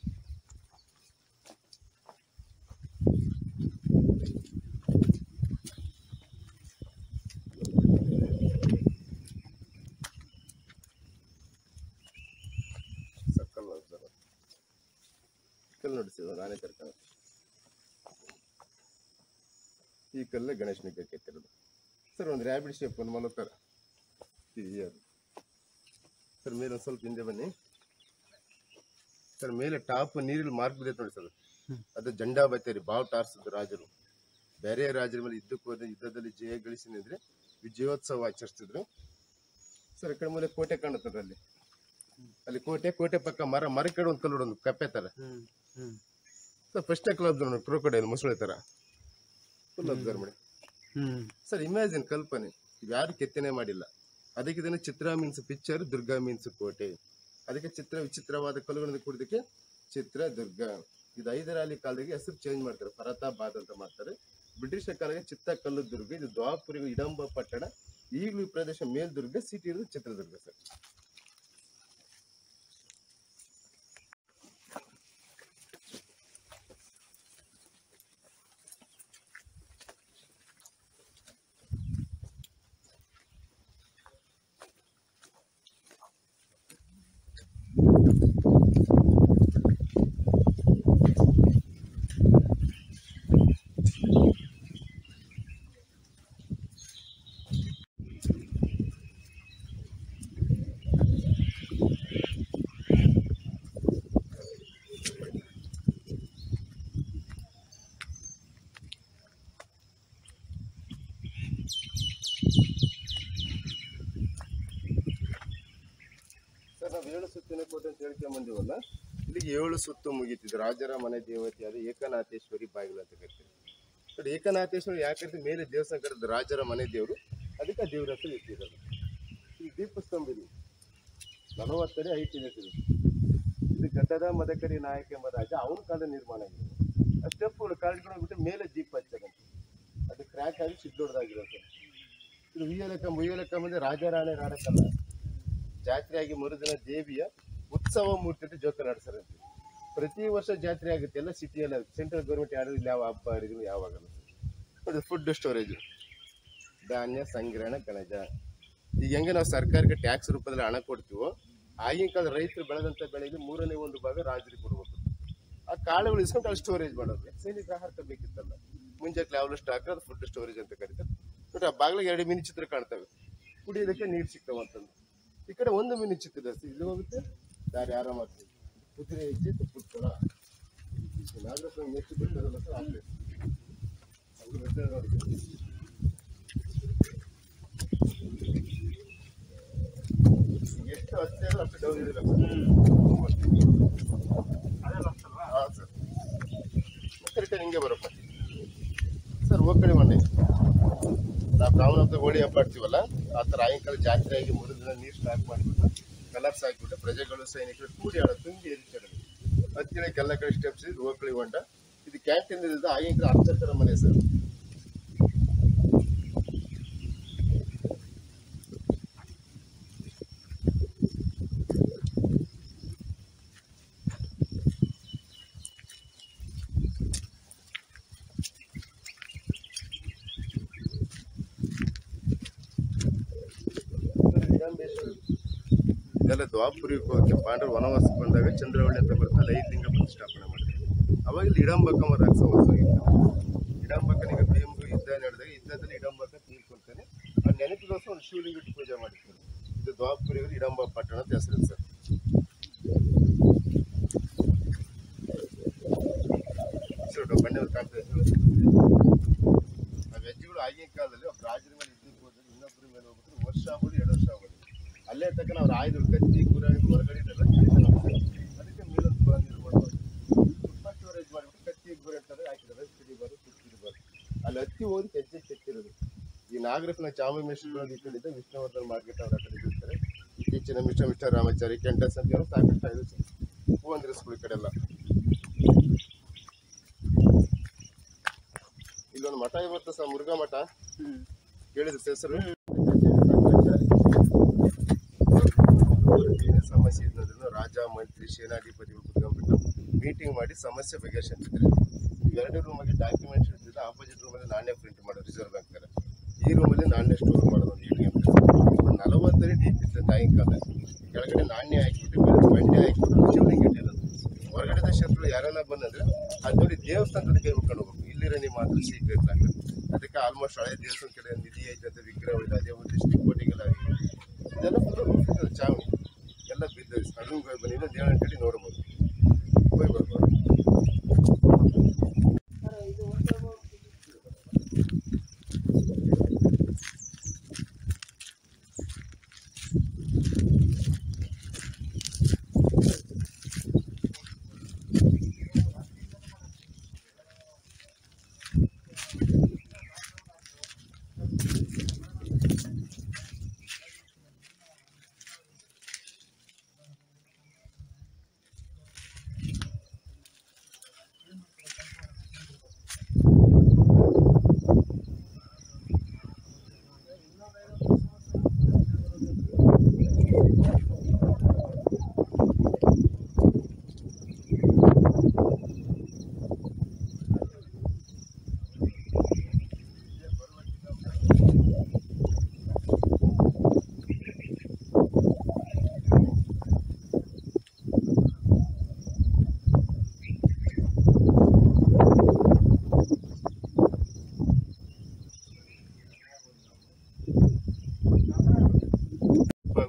ಸರ್ಕಲ್ ಸರ್ ಕಲ್ಲು ನೋಡಿಸಿದ ನಾನೇ ಕರ್ಕೊಂಡು ಈ ಕಲ್ಲೇ ಗಣೇಶನಿಗೆ ಕೆತ್ತಿರೋದು ಸರ್ ಒಂದು ರ್ಯಾಬಿಡ್ ಶೇಪ್ ಒಂದು ಮಲತರ ಅದು ಸರ್ ಮೇಲೆ ಒಂದು ಸ್ವಲ್ಪ ಹಿಂದೆ ಬನ್ನಿ ಸರ್ ಮೇಲೆ ಟಾಪ್ ನೀರಲ್ಲಿ ಮಾರ್ಕ್ ಬಿದ್ದೈತೆ ನೋಡಿ ಸರ್ ಅದು ಜಂಡಾ ಬತ್ತೇರಿ ಬಾವು ಟಾರ್ಸದ್ದು ರಾಜರು ಬೇರೆ ರಾಜ್ಯದ ಮೇಲೆ ಯುದ್ಧಕ್ಕೆ ಹೋದ ಯುದ್ಧದಲ್ಲಿ ಜಯ ಗಳಿಸಿದ್ರೆ ವಿಜಯೋತ್ಸವ ಆಚರಿಸ್ತಿದ್ರು ಸರ್ ಈ ಕಡೆ ಮೇಲೆ ಕೋಟೆ ಕಾಣುತ್ತದೆ ಅಲ್ಲಿ ಅಲ್ಲಿ ಕೋಟೆ ಕೋಟೆ ಪಕ್ಕ ಮರ ಮರ ಕಡೆ ಒಂದು ಕಲ್ಲು ಒಂದು ಕಪ್ಪೆ ತರ ಹ್ಮ್ ಹ್ಮ್ ಸರ್ ಫಸ್ಟ್ ಕ್ಲಬ್ ನೋಡಿ ಕ್ರೋಕೊಡೈಲ್ ಮೊಸಳೆ ತರ ಫುಲ್ ಅಬ್ಸರ್ವ್ ಮಾಡಿ ಹ್ಮ್ ಸರ್ ಇಮ್ಯಾಜಿನ್ ಕಲ್ಪನೆ ಇವ್ ಯಾರು ಕೆತ್ತನೆ ಮಾಡಿಲ್ಲ ಅದಕ್ಕೆ ಇದನ್ನು ಚಿತ್ರ ಮೀನ್ಸ್ ಪಿಕ್ಚರ್ ದುರ್ಗಾ ಮೀನ್ಸ್ ಕೋಟೆ ಅದಕ್ಕೆ ಚಿತ್ರ ವಿಚಿತ್ರವಾದ ಕಲ್ಲುಗಳಿಂದ ಕೂಡಿದಕ್ಕೆ ಚಿತ್ರ ದುರ್ಗ ಇದು ಐದರಾಲಿ ಕಾಲದಾಗೆ ಹೆಸರು ಚೇಂಜ್ ಮಾಡ್ತಾರೆ ಫರತಾಬಾದ್ ಅಂತ ಮಾಡ್ತಾರೆ ಬ್ರಿಟಿಷ್ ಕಾಲಕ್ಕೆ ಚಿತ್ತ ಕಲ್ಲು ದುರ್ಗ ಇದು ದ್ವಾಪುರಿ ಇಡಂಬ ಪಟ್ಟಣ ಈಗಲೂ ಈ ಪ್ರದೇಶ ಮೇಲ್ದುರ್ಗ ಸಿಟಿ ಇರೋದು ಚಿತ್ರದುರ್ಗ ಸರ್ ಸರ್ ನಾವು ಏಳು ಸುತ್ತಿನ ಕೋಟೆ ಅಂತ ಹೇಳ್ಕೊಂಡ್ ಬಂದಿವಲ್ಲ ಇಲ್ಲಿಗೆ ಏಳು ಸುತ್ತು ಮುಗೀತಿದ್ದು ರಾಜರ ಮನೆ ದೇವತೆಯಾದ ಏಕನಾಥೇಶ್ವರಿ ಬಾಗಿಲು ಅಂತ ಕರಿತೀವಿ ಸರ್ ಏಕನಾಥೇಶ್ವರಿ ಯಾಕಂದ್ರೆ ಮೇಲೆ ದೇವಸ್ಥಾನ ಕರೆದು ರಾಜರ ಮನೆ ದೇವರು ಅದಕ್ಕೆ ಆ ದೇವ್ರ ಹೆಸರು ಇಟ್ಟಿರೋದು ಈ ದೀಪಸ್ತಂಭ ಇದು ನಲವತ್ತಡಿ ಹೈಟ್ ಇದೆ ಸರ್ ಇದು. ಇದು ಗಡ್ಡದ ಮದಕರಿ ನಾಯಕ ಎಂಬ ರಾಜ ಅವನ ಕಾಲದ ನಿರ್ಮಾಣ ಆಗಿದೆ ಆ ಸ್ಟೆಪ್ಗಳು ಕಾಲ್ಕೊಂಡು ಬಿಟ್ಟು ಮೇಲೆ ದೀಪ ಹಚ್ಚದಂತೆ ಅದು ಕ್ರ್ಯಾಕ್ ಆಗಿ ಸಿದ್ದೊಡ್ದಾಗಿರುತ್ತೆ ಇದು ಉಯ್ಯಲಕ್ಕ ಮುಯ್ಯಲಕ್ಕ ಮುಂದೆ ರಾಜಾರಾಣಿ ರಾಡಕ್ಕಲ್ಲ ಜಾತ್ರೆಯಾಗಿ ಮರುದಿನ ದೇವಿಯ ಉತ್ಸವ ಮೂರ್ತಿ ಅಂತ ಜೋಕ ನಡೆಸರಂತೆ ಪ್ರತಿ ವರ್ಷ ಜಾತ್ರೆ ಆಗುತ್ತೆ ಎಲ್ಲ ಸಿಟಿಯಲ್ಲಿ ಸೆಂಟ್ರಲ್ ಗೌರ್ಮೆಂಟ್ ಯಾರು ಇಲ್ಲಿ ಯಾವ ಹಬ್ಬ ಹರಿದ್ರು ಯಾವಾಗಲ್ಲ ಅದು ಫುಡ್ ಸ್ಟೋರೇಜ್ ಧಾನ್ಯ ಸಂಗ್ರಹಣ ಗಣಜ ಈಗ ಹೆಂಗೆ ನಾವು ಸರ್ಕಾರಕ್ಕೆ ಟ್ಯಾಕ್ಸ್ ರೂಪದಲ್ಲಿ ಹಣ ಕೊಡ್ತೀವೋ ಆಗಿನ ಕಾಲ ರೈತರು ಬೆಳೆದಂಥ ಬೆಳೆಗೆ ಮೂರನೇ ಒಂದು ಭಾಗ ರಾಜರಿಗೆ ಕೊಡ್ಬೇಕು ಆ ಕಾಳುಗಳು ಇಸ್ಕೊಂಡು ಅಲ್ಲಿ ಸ್ಟೋರೇಜ್ ಮಾಡೋದು ಸೈನಿಕ ಆಹಾರ ಬೇಕಿತ್ತಲ್ಲ ಮುಂಜಾನೆ ಯಾವಲು ಸ್ಟಾಕ್ ಅದು ಫುಡ್ ಸ್ಟೋರೇಜ್ ಅಂತ ಕರೀತಾರೆ ನೋಡಿ ಆ ಬಾಗಿಲಿಗೆ ಎರಡು ಮಿನಿ ಚಿತ್ರ ಕಾಣ್ತವೆ ಕುಡಿಯೋದಕ್ಕೆ ನೀರು ಸಿಗ್ತಾವಂತಂದು ಈ ಕಡೆ ಒಂದು ಮಿನಿ ಚಿತ್ರ ಇದೆ. ಇಲ್ಲಿ ಹೋಗುತ್ತೆ ದಾರಿ ಆರಾಮ ಆಗ್ತದೆ ಕುದುರೆ ಹೆಜ್ಜೆ ತುಪ್ಪಳ ನಾಗರಸ್ವಾಮಿ ಎಷ್ಟು ಬಿಡ್ತಾರಲ್ಲ ಸರ್ ಆ place. ಅಲ್ಲಿ ಬಿಡ್ತಾರೆ ನೋಡಿ. ಎಷ್ಟು ಹತ್ತಿರ ಅಷ್ಟು ಡೌನ್ ಇದಿಲ್ಲ ಅದೆಲ್ಲ ಅಷ್ಟಲ್ವಾ ಹಾಂ ಸರ್ ಮತ್ತೆ ರಿಟರ್ನ್ ಹಿಂಗೆ ಬರಪ್ಪ ಸರ್ ಹೋಗ್ಕಳಿ ಮಂಡೆ ನಾವು ಬ್ರಾಹ್ಮಣ ಹಬ್ಬ ಹೋಳಿ ಹಬ್ಬ ಆಡ್ತೀವಲ್ಲ ಆ ಥರ ಆಯಂಕಾಲ ಜಾತ್ರೆ ಆಗಿ ಮೂರು ದಿನ ನೀರು ಸ್ಟಾಕ್ ಮಾಡಿಬಿಟ್ಟು ಕಲರ್ಸ್ ಹಾಕಿಬಿಟ್ಟು ಪ್ರಜೆಗಳು ಸೈನಿಕರು ಕೂಡಿ ಆಡೋ ತುಂಬಿ ಎರಿಚಾಡೋದು ಹತ್ತಿರಕ್ಕೆ ಎಲ್ಲ ಕಡೆ ಸ್ಟೆಪ್ಸ್ ಇದು ಹೋಗ್ಕಳಿ ಹೊಂಡ ಇದು ಕ್ಯಾಂಟೀನ್ ಇದ್ದು ಆಯಂಕಾಲ ಅರ್ಚಕರ ಮನೆ ಸರ್ ಇದೆಲ್ಲ ದ್ವಾಪುರಿಗೆ ಹೋಗಿ ಪಾಂಡವರು ವನವಾಸಕ್ಕೆ ಬಂದಾಗ ಚಂದ್ರವಳ್ಳಿ ಅಂತ ಬರ್ತಾರೆ ಐದು ಲಿಂಗ ಪ್ರತಿಷ್ಠಾಪನೆ ಮಾಡಿದ್ರು ಅವಾಗ ಇಲ್ಲಿ ಇಡಂಬಕ್ಕಮ್ಮ ರಾಕ್ಷಸ ಹೋಗಿತ್ತು ಇಡಂಬಕ್ಕನಿಗೆ ಭೀಮರು ಯುದ್ಧ ನಡೆದಾಗ ಯುದ್ಧದಲ್ಲಿ ಇಡಂಬಕ್ಕ ತೀರ್ಕೊಳ್ತಾನೆ ಆ ನೆನಪಿಗೋಸ್ಕರ ಒಂದು ಶಿವಲಿಂಗ ಇಟ್ಟು ಪೂಜೆ ಮಾಡಿರ್ತಾರೆ ಇದು ದ್ವಾಪುರಿಗಳು ಇಡಂಬ ಪಟ್ಟಣ ಅಂತ ಹೆಸರು ಸರ್ ಸರ್ ಬಂಡೆ ಕಾಣ್ತಾ ಆ ವೆಜ್ಗಳು ಆಗಿನ ಕಾಲದಲ್ಲಿ ಒಬ್ಬ ರಾಜರ ಮೇಲೆ ಯುದ್ಧಕ್ಕೆ ಹೋದ್ರೆ ಇನ್ನೊಬ್ಬರ ಮೇಲೆ ಹೋಗ್ಬಿಟ್ಟು ವರ್ಷ ಆಗ್ಬೋದು ಎರಡು ವರ್ಷ ಆಗ್ಬೋದು ಅಲ್ಲೇ ತಕ್ಕ ಅವ್ರ ಆಯುಧ ಕತ್ತಿ ಗುರಾಣಿ ಹೊರಗಡೆ ಇದೆಲ್ಲ ಅದಕ್ಕೆ ಮೇಲೊಂದು ಬ- ನಿರ್ಮಾಣ ಮಾಡಿ ತುಂಬ ಸ್ಟೋರೇಜ್ ಮಾಡಿಬಿಟ್ಟು ಕತ್ತಿ ಗುರಿ ಅಂತಂದ್ರೆ ಹಾಕಿದ್ದಾರೆ ಸಿಡಿಬಾರು ಸಿಡಿಬಾರು ಅಲ್ಲಿ ಹತ್ತಿ ಹೋಗಿ ಹೆಜ್ಜೆ ಕೆತ್ತಿರೋದು ಈ ನಾಗರತ್ನ ಚಾಮುಂಡೇಶ್ವರ ಈ ಕಡೆ ಇದೆ ವಿಷ್ಣುವರ್ಧನ್ ಮಾರ್ಕೆಟ್ ಅವ್ರ ಕಡೆ ಇರ್ತಾರೆ ಈಚಿನ ಮಿಸ್ಟರ್ ಮಿಸ್ಟರ್ ರಾಮಾಚಾರಿ ಕೆಂಟಸ್ ಅಂತ ಹೇಳಿ ಸಾಕಷ್ಟು ಇದೆ ಸರ್ ಹೂವಂದ್ರಿಸ್ಗಳು ಈ ಕಡೆ ಎಲ್ಲ ಇಲ್ಲೊಂದು ಮಠ ಇವತ್ತು ಸರ್ ಮುರುಘಾ ಮಠ ಹ್ಮ್ ಕೇಳಿದ್ರೆ ಹೆಸರು ಏನೇ ಸಮಸ್ಯೆ ಇದ್ರೂ ರಾಜ ಮಂತ್ರಿ ಸೇನಾಧಿಪತಿಗಳು ಕುತ್ಕೊಂಡ್ಬಿಟ್ಟು ಮೀಟಿಂಗ್ ಮಾಡಿ ಸಮಸ್ಯೆ ಬಗೆಹರಿಸಿರ್ತಿದ್ರು ಇವೆರಡು ರೂಮಲ್ಲಿ ಡಾಕ್ಯುಮೆಂಟ್ಸ್ ಇರ್ತಿದ್ರೆ ಆಪೋಸಿಟ್ ರೂಮಲ್ಲಿ ನಾಣ್ಯ ಪ್ರಿಂಟ್ ಮಾಡೋದು ರಿಸರ್ವ್ ಬ್ಯಾಂಕ್ ತರ ಈ ರೂಮಲ್ಲಿ ನಾಣ್ಯ ಸ್ಟೋರ್ ಮಾಡೋದು ಒಂದು ಎ ಟಿ ಎಂ ನಲವತ್ತಡಿ ಡೀಪ್ ಇತ್ತು ಸಾಯಂಕಾಲ ಕೆಳಗಡೆ ನಾಣ್ಯ ಹಾಕಿಬಿಟ್ಟು ಮೇಲೆ ಬಂಡೆ ಹಾಕಿಬಿಟ್ಟು ಶಿವಲಿಂಗ ಇಟ್ಟಿರೋದು ಹೊರಗಡೆ ಶತ್ರು ಯಾರೆಲ್ಲ ಬಂದಂದ್ರೆ ಅದು ನೋಡಿ ದೇವಸ್ಥಾನದ ಕೈ ಮುಟ್ಕೊಂಡು ಹೋಗ್ಬೇಕು ಇಲ್ಲಿರೋ ನಿಮ್ಮ ಮಾತ್ರ ಸೀಕ್ರೆಟ್ ಆಗ ಅದಕ್ಕೆ ಆಲ್ಮೋಸ್ಟ್ ಹಳೆ ದೇವಸ್ಥಾನ ಕಡೆ ನಿಧಿ ಐತೆ ಅಂತ ವಿಗ್ರಹಗಳಿದೆ ಅದೇ ಒಂದು ಡಿಸ್ಟಿಕ್ ಕೋಟಿಗೆಲ್ಲ ಆಗಿದೆ ಇದೆಲ್ಲ ಫುಲ್ ಚಾವಣಿ ಎಲ್ಲ ಬಿದ್ದ ಅದನ್ನು ಬನ್ನಿ ಇನ್ನೊಂದು ಏಳು ಕಡೆ ನೋಡ್ಬೋದು ಹೋಗಿ ಬರ್ಬೋದು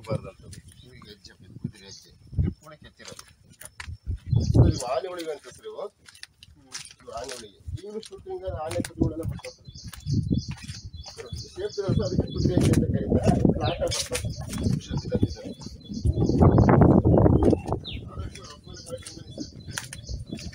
ಆಗಬಾರ್ದಂತ ಈಗ ಹೆಜ್ಜೆ ಬಿದ್ದು ಕುದುರೆ ಹೆಜ್ಜೆ ಕೂಡ ಕೆತ್ತಿರೋದು ಸೊ ಇವು ಆನೆ ಒಳಗೆ ಅಂತ ಸರ್ ಇವು ಇವು ಆನೆ ಒಳಗೆ ಈಗಲೂ ಶೂಟಿಂಗ್ ಆನೆ ಕುದುರೆಗಳೆಲ್ಲ ಬರ್ತಾರೆ ಸೇಫ್ಟಿ ಇರೋದು ಅದಕ್ಕೆ ಕುದುರೆ ಹೆಜ್ಜೆ ಅಂತ ಕರೀತಾರೆ ಅದಕ್ಕೆ ಆಟ ಬರ್ತಾರೆ ವಿಷಯದಲ್ಲಿ ತಂದಿದ್ದಾರೆ. ಅದಕ್ಕೆ ರೊಕ್ಕದ ಕಲೆಕ್ಷನ್ ಬನ್ನಿ ಸರ್.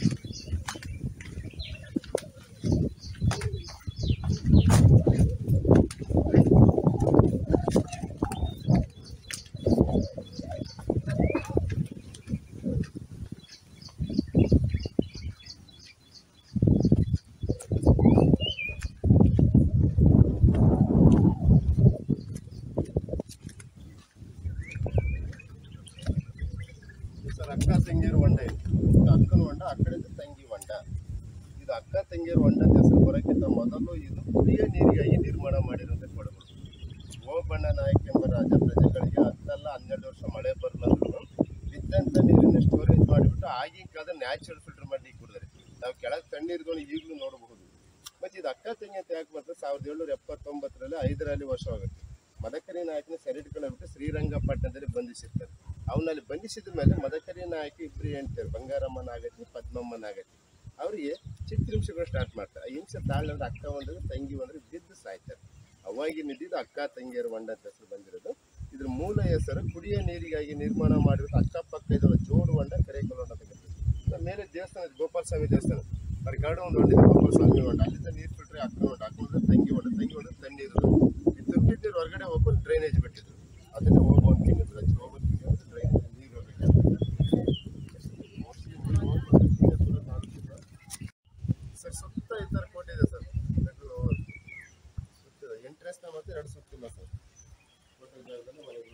ಸರ್ ಅಕ್ಕ ತಂಗಿಯರು ಹೊಂಡ ಇದೆ ಇದು ಅಕ್ಕನ ಹೊಂಡ ಆ ಕಡೆ ತಂಗಿ ಹೊಂಡ ಇದು ಅಕ್ಕ ತಂಗಿಯರು ಹೊಂಡ ಅಂತ ಹೆಸರು ಬರೋಕ್ಕಿಂತ ಮೊದಲು ಇದು ಕುಡಿಯ ನೀರಿಗಾಗಿ ನಿರ್ಮಾಣ ಮಾಡಿರುವಂಥ ಕೊಡಗಳು ಓಬಣ್ಣ ನಾಯಕ್ ಎಂಬ ರಾಜ ಪ್ರಜೆಗಳಿಗೆ ಹತ್ತಲ್ಲ ಹನ್ನೆರಡು ವರ್ಷ ಮಳೆ ಬರಲಾದ್ರು ಬಿದ್ದಂಥ ನೀರನ್ನು ಸ್ಟೋರೇಜ್ ಮಾಡಿಬಿಟ್ಟು ಆಗಿನ ಕಾಲದ ನ್ಯಾಚುರಲ್ ಫಿಲ್ಟರ್ ಮಾಡಿ ಕುಡಿದ್ರೆ ನಾವು ಕೆಳಗೆ ತಣ್ಣೀರುಗಳು ಈಗಲೂ ನೋಡಬಹುದು ಮತ್ತು ಇದು ಅಕ್ಕ ತಂಗಿ ಅಂತ ಯಾಕೆ ಬರ್ತದೆ ಸಾವಿರದ ಏಳ್ನೂರ ಎಪ್ಪತ್ತೊಂಬತ್ತರಲ್ಲಿ ಐದರಲ್ಲಿ ವರ್ಷವಾಗುತ್ತೆ ಮದಕರಿ ನಾಯಕನ ಸೆರೆಟ್ಕೊಂಡು ಬಿಟ್ಟು ಶ್ರೀರಂಗಪಟ್ಟಣದಲ್ಲಿ ಬಂಧಿಸಿರ್ತಾರೆ ಅವನಲ್ಲಿ ಬಂಧಿಸಿದ ಮೇಲೆ ಮದಕರಿ ನಾಯಕ ಇಬ್ಬರು ಹೇಳ್ತಾರೆ ಬಂಗಾರಮ್ಮ ನಾಗತಿ ಪದ್ಮಮ್ಮ ನಾಗತಿ ಅವರಿಗೆ ಚಿತ್ರಹಿಂಸೆಗಳು ಸ್ಟಾರ್ಟ್ ಮಾಡ್ತಾರೆ ಆ ಹಿಂಸೆ ತಾಳ್ನಂದ್ರೆ ಅಕ್ಕ ಒಂದ್ರೆ ತಂಗಿ ಒಂದ್ರೆ ಬಿದ್ದು ಸಾಯ್ತಾರೆ ಅವಾಗಿನ ಇದ್ದಿದ್ದು ಅಕ್ಕ ತಂಗಿಯರ ಹೊಂಡ ಅಂತ ಹೆಸರು ಬಂದಿರೋದು ಇದ್ರ ಮೂಲ ಹೆಸರು ಕುಡಿಯ ನೀರಿಗಾಗಿ ನಿರ್ಮಾಣ ಮಾಡಿರೋದು ಅಕ್ಕಪಕ್ಕ ಇದರ ಜೋಡು ಹೊಂಡ ಕರೇಕಲ್ ಹೊಂಡ ಅಂತ ಕರೀತಾರೆ. ಇದ್ರ ಮೇಲೆ ದೇವಸ್ಥಾನ ಇದೆ, ಗೋಪಾಲ ಸ್ವಾಮಿ ದೇವಸ್ಥಾನ ಅದ್ರ ಗಾರ್ಡ್ ಒಂದು ಹೊಂಡಿದೆ ಗೋಪಾಲ ಸ್ವಾಮಿ ಹೊಂಡ ಅಲ್ಲಿಂದ ನೀರು ಬಿಟ್ರೆ ಅಕ್ಕ ಹೊಂಡ ಅಕ್ಕ ಹೊಂಡ ತಂಗಿ ಹೊಂಡ ತಂಗಿ ಹೊಂಡ ತಣ್ಣೀರು ಈ ತುಂಬಿದ ನೀರು ಹೊರಗಡೆ ಹೋಗ್ಕೊಂಡು ಡ್ರೈನೇಜ್ ಬಿಟ್ಟಿದ್ರು ಅದನ್ನೇ ಹೋಗುವಂತ ತಿಂಗಳು ಹಚ್ಚಿ ಹೋಗೋದು ಡ್ರೈನೇಜ್ ನೀರು ಸರ್ ಸುತ್ತ ಈ ಥರ ಕೋಟೆ ಇದೆ ಸರ್ ಸುತ್ತ ಎಂಟ್ರೆನ್ಸ್ ಮತ್ತೆ ಎರಡು ಸುತ್ತಿಲ್ಲ ಸರ್ ಕೋಟೆ ಜಾಗದಲ್ಲಿ ಮನೆಗಳು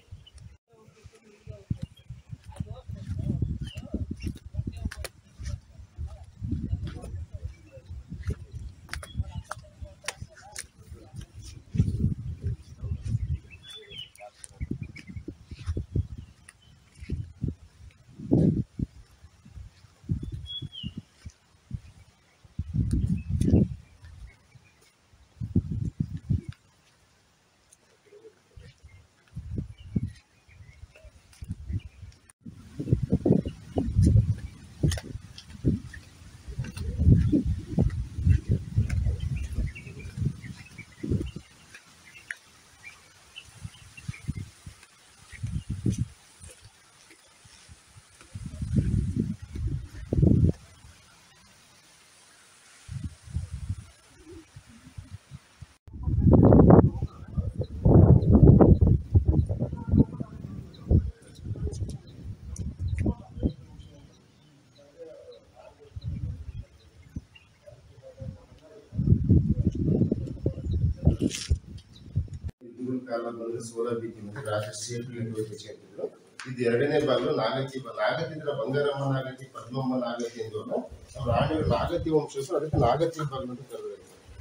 ಹಿಂದಿನ ಕಾಲ ಬಂದ್ರೆ ಸೋಲಾ ಬೀಚ್ ಮತ್ತೆ ರಾಷ್ಟ್ರೀಯ ನೆಟ್ವರ್ಕ್ ಅಂತಿದ್ರು ಇದು ಎರಡನೇ ಬಾಗಿಲು ನಾಗತಿ ಬ- ನಾಗತಿ ಅಂದ್ರೆ ಬಂಗಾರಮ್ಮ ನಾಗತಿ ಪದ್ಮಮ್ಮ ನಾಗತಿ ಎಂದು ಅವ್ರ ಆಡಿಯೋ ನಾಗತಿ ವಂಶಸ್ಥರು ಅದಕ್ಕೆ ನಾಗತಿ ಬಾಗಿಲು ಅಂತ ಕರೆದ್ರು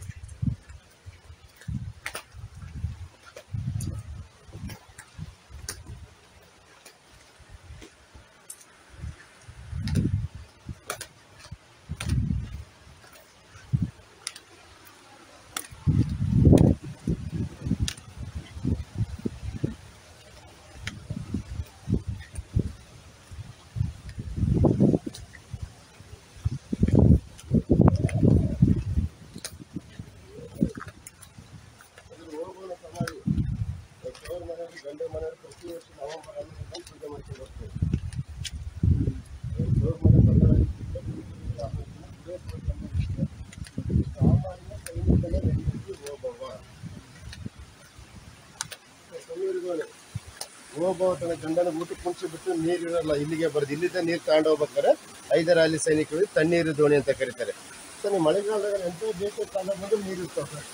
ಅದ್ರ ಹೋಗುವ ಸಮಾಧಿ ತವ್ರ ಮನೆಯಲ್ಲಿ ಗಂಡ ಮನೆಯಲ್ಲಿ ಪ್ರತಿ ವರ್ಷ ನವೆಂಬರ್ ಅಲ್ಲಿ ಬಂದು ಪೂಜೆ ಮಾಡ್ಕೊಂಡು ಹೋಗ್ತಾರೆ ತವ್ರ ಮನೆ ಬಂಗಾರ ಸಾಮಾನ್ಯ ಸೈನಿಕನ ಹೆಂಡತಿ ಓಬವ್ವ ಸಮೀರ್ಗೋನೆ ಓಬವ್ವ ತನ್ನ ಗಂಡನ ಊಟಕ್ಕೆ ಮುಂಚೆ ಬಿಟ್ಟು ನೀರಿರಲ್ಲ ಇಲ್ಲಿಗೆ ಬರೋದು ಇಲ್ಲಿಂದ ನೀರು ತಗೊಂಡು ಹೋಗ್ಬೇಕಾದ್ರೆ ಐದರಾಲಿ ಸೈನಿಕರು ತಣ್ಣೀರು ದೋಣಿ ಅಂತ ಕರೀತಾರೆ ಸೊ ನೀವು ಮಳೆಗಾಲದಾಗ ಎಂತ ಬೇಕು ಕಾಲ ಬಂದು ನೀರು ಇರ್ತಾವೆ ಸರ್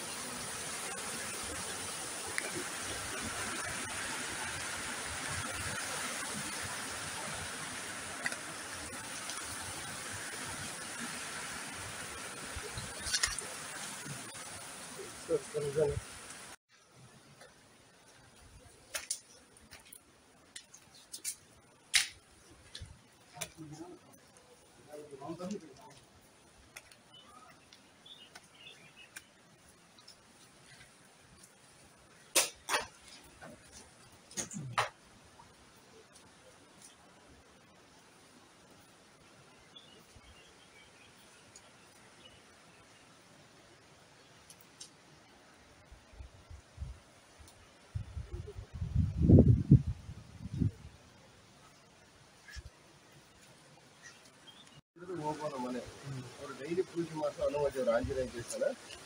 ಸರ್ ಸರ್ ನಿಜಾನೇ. ಅವರು ಡೈಲಿ ಪೂಜೆ ಮಾಡ್ತಾರೆ ಹನುಮ ದೇವರು ಆಂಜನೇಯ ದೇವಸ್ಥಾನ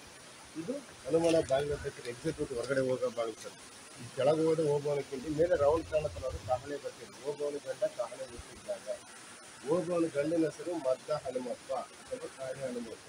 ಇದು ಹನುಮನ ಬಾಗಿಲು ಅಂತ ಎಕ್ಸಿಕ್ಯೂಟ್ ಹೊರಗಡೆ ಹೋಗೋ ಬಾಗಿಲು ಸರ್ ಈ ಕೆಳಗೆ ಹೋದ ಹೋಗೋನಕ್ಕಿಂತ ಮೇಲೆ ರೌಂಡ್ ಕಾಣತ್ತಲ್ಲ ಅದು ಕಾಹಳೆ ಬರ್ತಿದೆ ಹೋಗೋನ ಗಂಡ ಕಾಹಳೆ ಬರ್ತಿದ್ದಾಗ ಹೋಗೋನ ಗಂಡನ ಹೆಸರು ಮದ್ದ ಹನುಮಪ್ಪ ಅಥವಾ ಕಾಳಿ ಹನುಮಪ್ಪ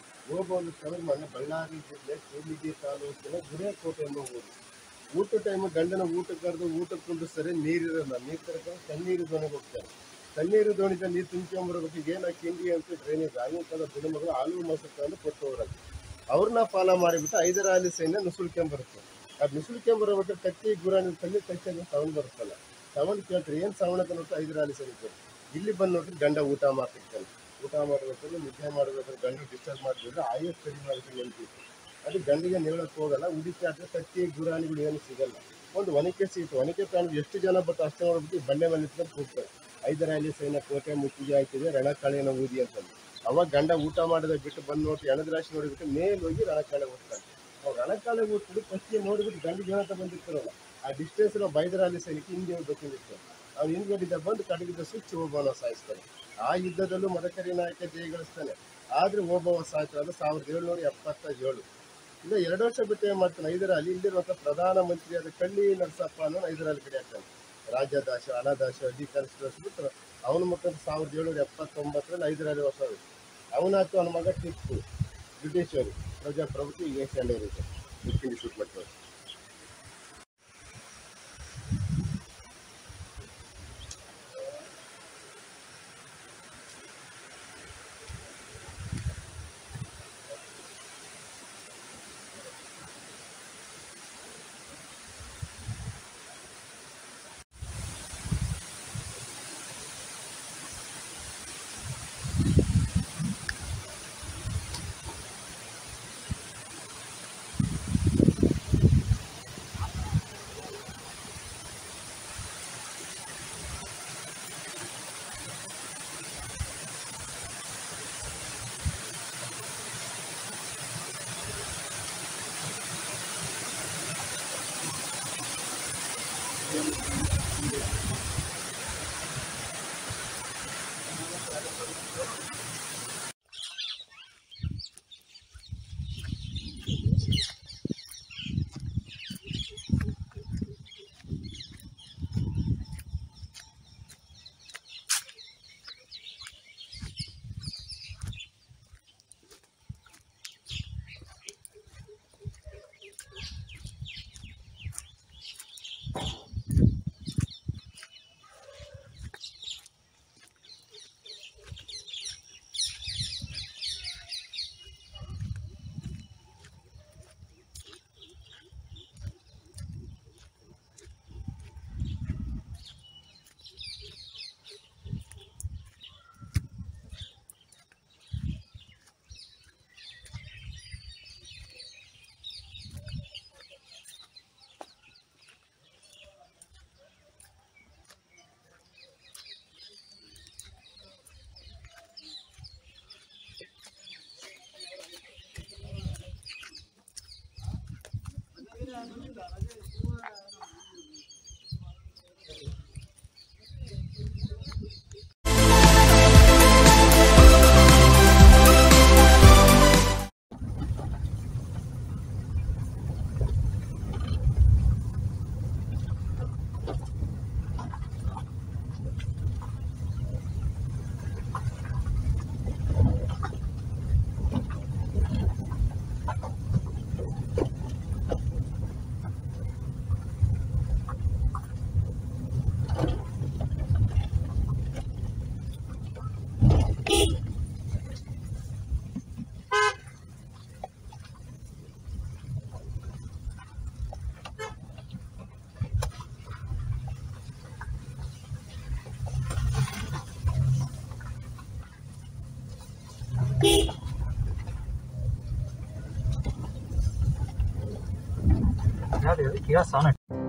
ಹೋಗೋನ ತವರು ಮನೆ ಬಳ್ಳಾರಿ ಜಿಲ್ಲೆ ಕೂಡ್ಲಿಗಿ ತಾಲೂಕಿನ ಗುರೇಕೋಟೆ ಎಂಬ ಊರು ಊಟ ಟೈಮ್ ಗಂಡನ ಊಟಕ್ಕೆ ಕರೆದು ಊಟಕ್ಕೆ ಕುಂಡಿಸ್ತಾರೆ ನೀರಿರಲ್ಲ ನೀರು ತರಕೊಂಡು ತಣ್ಣೀರು ದೋಣಿಗೆ ಹೋಗ್ತಾರೆ ತಣ್ಣೀರು ದೋಣಿದ ನೀರು ತುಂಬ್ಕೊಂಬರ್ಬೇಕು ಏನು ಕಿಂಡಿ ಅಂತ ಡ್ರೈನೇಜ್ ಆಗಿನ ಕಾಲ ಹೆಣ್ಮಗಳು ಹಾಲು ಮೊಸರು ತಂದು ಕೊಟ್ಟು ಹೋಗ್ರಾಗ ಅವ್ರನ್ನ ಫಾಲೋ ಮಾಡಿಬಿಟ್ಟು ಹೈದರಾಲಿ ಸೈನ್ಯ ನುಸುಳ್ಕೊಂಬರುತ್ತೆ ಅದು ನುಸುಳ್ಕೊಂಬರ್ಬಿಟ್ಟು ಕತ್ತಿ ಗುರಾಣಿ ತಲ್ಲಿ ಕಚ್ಚಿ ಸೌಂಡ್ ಬರುತ್ತಲ್ಲ ಸೌಂಡ್ ಕೇಳ್ತಾರೆ ಏನು ಸೌಂಡ್ ಅಂತ ನೋಡ್ತಾರೆ ಹೈದರಾಲಿ ಸೈನಿಕರು ಇಲ್ಲಿ ಬಂದು ನೋಡ್ರಿ ಗಂಡ ಊಟ ಮಾಡ್ತಿರ್ತಾನೆ ಊಟ ಮಾಡಬೇಕಾದ್ರೆ ನಿದ್ದೆ ಮಾಡಬೇಕಾದ್ರೆ ಗಂಡು ಡಿಸ್ಟರ್ಬ್ ಮಾಡಿದ್ರೆ ಆಯುಷ್ ಕಡಿಮೆ ಆಗುತ್ತೆ ನೆನಪಿತ್ತು ಅದು ಗಂಡಿಗೆ ನೇಳಕ್ಕೆ ಹೋಗಲ್ಲ ಉದಿಕೆ ಆದರೆ ಕತ್ತಿ ಗುರಾಣಿಗಳು ಏನು ಸಿಗಲ್ಲ ಒಂದು ಒನಕೆ ಸೀಟು ಒನಕೆ ಪ್ರಾಣಿ ಎಷ್ಟು ಜನ ಬರ್ತಾರೆ ಅಷ್ಟೇ ನೋಡ್ಬಿಟ್ಟು ಈ ಬಂಡೆ ಮೇಲೆ ನಿಂತ್ಕೊಂಡು ಕೂಗ್ತಾರೆ ಐದರಾಲಿ ಸೈನ್ಯ ಕೋಟೆ ಮುತ್ತಿಗೆ ಆಯ್ತಿದೆ ರಣಕಾಳಿನ ಊದಿ ಅಂತಂದು ಅವಾಗ ಗಂಡ ಊಟ ಮಾಡಿದ ಬಿಟ್ಟು ಬಂದು ನೋಡಿ ಎಣದ ರಾಶಿ ನೋಡಿಬಿಟ್ಟು ಮೇಲೆ ಹೋಗಿ ರಣಕಾಳೆ ಓದ್ತಾನೆ ಅವ್ರು ರಣಕಾಳೆ ಓದ್ಬಿಟ್ಟು ಫಸ್ಟ್ಗೆ ನೋಡಿಬಿಟ್ಟು ಗಂಡಿಗೆ ಏನಂತ ಬಂದಿರ್ತಾರಲ್ಲ ಆ ಡಿಸ್ಟೆನ್ಸ್ ನಾವು ಬೈದರಾಲಿ ಸೈನಿಕ ಹಿಂದೆ ಹೋಗ್ಬೇಕಿರ್ತಾರೆ ಅವ್ನು ಹಿಂದ್ಗಡಿದ್ದ ಬಂದು ಕಡಗಿದ್ದ ಸ್ವಿಚ್ ಓಬವ್ವ ಸಾಯಿಸ್ತಾನೆ ಆ ಯುದ್ಧದಲ್ಲೂ ಮದಕರಿ ನಾಯಕ ಜಯಗಳಿಸ್ತಾನೆ ಆದ್ರೆ ಓಬವ್ವ ಸಾಯ್ತಾರೆ ಸಾವಿರದ ಏಳ್ನೂರ ಎಪ್ಪತ್ತ ಏಳು ಈಗ ಎರಡು ವರ್ಷ ಬಿಟ್ಟು ಏನ್ ಮಾಡ್ತಾನೆ ಹೈದರಾಲಿ ಇಲ್ಲಿರುವಂತ ಪ್ರಧಾನ ಮಂತ್ರಿಯಾದ ಕಳ್ಳಿ ನರಸಪ್ಪ ಅನ್ನೋ ಹೈದರಾಲಿ ಕಡೆ ಆಗ್ತಾನೆ ರಾಜ್ಯದಾಶ ಹಣದಾಶ ಅಧಿಕಾರಿಸಿದ ಬಿಟ್ಟು ಅವನ ಮುಖಾಂತರ ಸಾವಿರದ ಏಳ್ನೂರ ಎಪ್ಪತ್ತೊಂಬತ್ತರಲ್ಲಿ ಹೈದರಾಲಿ ವರ್ಷ ಅವನಾಯ್ತು ಅವನ ಮಗ ಟಿಪ್ಪು ಬ್ರಿಟಿಷರು ಪ್ರಜಾಪ್ರಭುತ್ವ ಈಗ ಏಷ್ಯಾನೇ ಇರುತ್ತೆ ಟಿಪ್ಪಿನ ಶೂಟ್ ಮಾಡ್ತಾರೆ ಯಾವ್ದು ಇದು ಕಿಯಾ ಸಾನೆಟ್